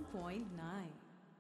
101.9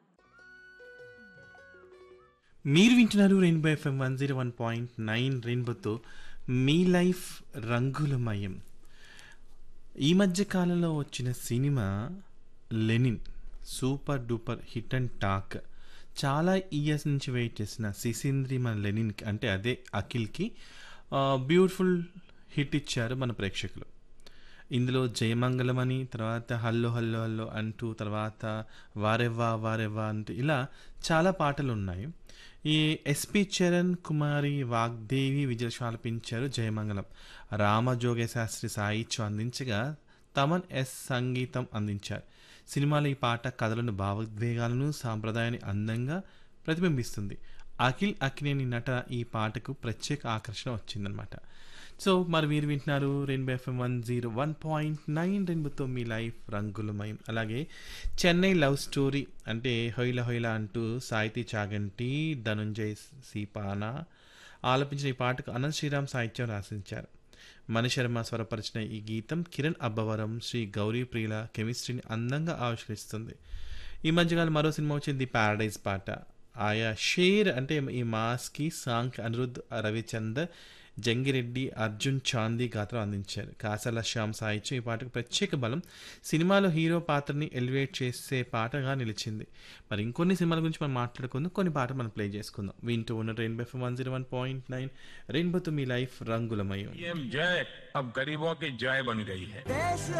మీరు వింటున్నారు rainbow FM one zero one point nine రెయిన్బోతో మీ లైఫ్ రంగులమయం ఈ మధ్య కాలంలో వచ్చిన cinema Lenin super duper hit and talk చాలా ఇయర్స్ నుంచి వెయిట్ చేసిన సిసింద్రి మన లెనిన్కి అంటే అదే అఖిల్కి బ్యూటిఫుల్ హిట్ ఇచ్చారు మన ప్రేక్షకులు ఇందులో జయమంగళం అని తర్వాత హల్లో హల్లో హల్లో అంటూ తర్వాత వారెవ్వా వారెవ్వా అంటూ ఇలా చాలా పాటలు ఉన్నాయి ఈ ఎస్పి చరణ్ కుమారి వాగ్దేవి విజయ్ ఆలపించారు జయమంగళం రామజోగే శాస్త్రి సాహిత్యం అందించగా తమన్ ఎస్ సంగీతం అందించారు సినిమాలో ఈ పాట కథలను భావోద్వేగాలను సాంప్రదాయాన్ని అందంగా ప్రతిబింబిస్తుంది అఖిల్ అక్కినేని నట ఈ పాటకు ప్రత్యేక ఆకర్షణ వచ్చిందనమాట సో మరి మీరు వింటున్నారు rainbow FM one zero one point nine రెయిన్బోతో మీ లైఫ్ రంగులమయం అలాగే చెన్నై లవ్ స్టోరీ అంటే హొయిల హొయిల అంటూ సాహితీ చాగంటి ధనుంజయ్ సీపానా ఆలపించిన ఈ పాటకు అనంత్ శ్రీరామ్ సాహిత్యం రాసించారు మణిశర్మ స్వరపరిచిన ఈ గీతం కిరణ్ అబ్బవరం శ్రీ గౌరీ ప్రియుల కెమిస్ట్రీని అందంగా ఆవిష్కరిస్తుంది ఈ మధ్యకాలం మరో సినిమా వచ్చింది ది ప్యారడైజ్ పాట ఆయా షేర్ అంటే ఈ మాస్కి సాంగ్ అనిరుద్ రవిచందర్ జంగిరెడ్డి అర్జున్ చాందీ గాత్రం అందించారు కాసల శ్యామ్ సాహిత్యం ఈ పాటకు ప్రత్యేక బలం సినిమాలో హీరో పాత్రని ఎలివేట్ చేసే పాటగా నిలిచింది మరి ఇంకొన్ని సినిమాల గురించి మనం మాట్లాడుకుందాం కొన్ని పాటలు మనం ప్లే చేసుకుందాం వింటూ ఉన్న rainbow F one zero one point nine రెయిన్బోతో మీ లైఫ్ రంగులమయం पीएम जय अब गरीबों की जय बन गई है